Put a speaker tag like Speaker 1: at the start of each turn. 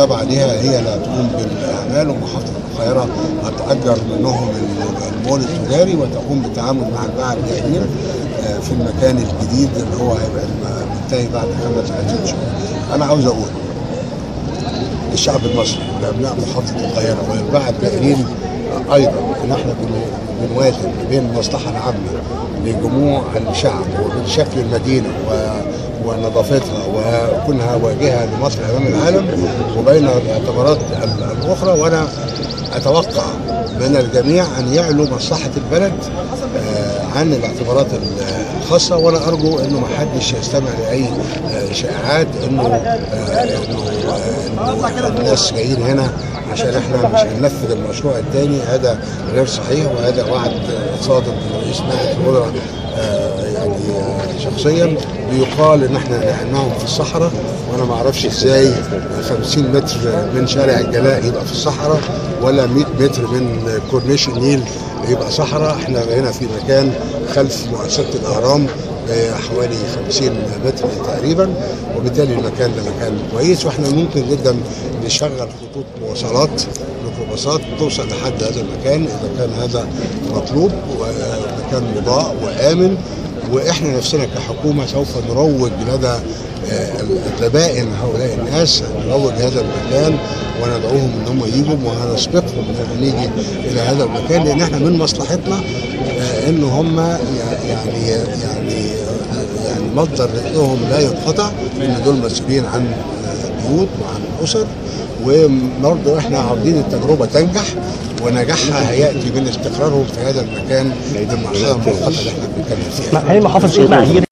Speaker 1: التابعه ليها هي اللي هتقوم بالاعمال ومحافظه القاهره هتاجر منهم المول التجاري وتقوم بالتعامل مع الباعة الجاهلين آه، في المكان الجديد اللي هو هيبقى منتهي بعد خمس 30 شهور. انا عاوز اقول للشعب المصري ولابناء محافظه القاهره والباعة الجاهلين ايضا ان احنا بن- بنوازن بين المصلحه العامه لجموع الشعب وبين شكل المدينه و ونظافتها وكونها واجهه لمصر امام العالم وبين الاعتبارات ال- الاخرى وانا اتوقع من الجميع ان يعلو مصلحه البلد آه، عن الاعتبارات الخاصه وانا ارجو انه ما حدش يستمع لاي آه، شائعات انه آه، انه آه، إنه الناس جايين هنا عشان احنا مش هننفذ المشروع الثاني هذا غير صحيح وهذا وعد صادق من رئيس مجلس الوزراء آه، يعني آه، شخصيا بيقال ان احنا نقلناهم في الصحراء وانا ما اعرفش ازاي 50 متر من شارع الجلاء يبقى في الصحراء ولا 100 متر من كورنيش النيل يبقى صحراء احنا هنا في مكان خلف مؤسسه الاهرام آه، حوالي 50 متر تقريبا وبالتالي المكان ده مكان كويس واحنا ممكن جدا نشغل خطوط مواصلات ميكروباصات توصل لحد هذا المكان اذا كان هذا مطلوب ومكان مضاء وامن واحنا نفسنا كحكومه سوف نروج لدى آه، الزبائن هؤلاء الناس نروج هذا المكان وندعوهم ان هم يجوا وهنسبقهم ان احنا نيجي الى هذا المكان لان احنا من مصلحتنا آه، ان هم يعني يعني يعني مصدر رزقهم لا ينقطع ان دول مسؤولين عن آه، بيوت وعن اسر وبرضه احنا عاوزين التجربه تنجح ونجاحها هياتي من استقرارهم في هذا المكان للمرحله المؤقته اللي احنا بنتكلم فيها.
Speaker 2: هل المحافظ شايف معايير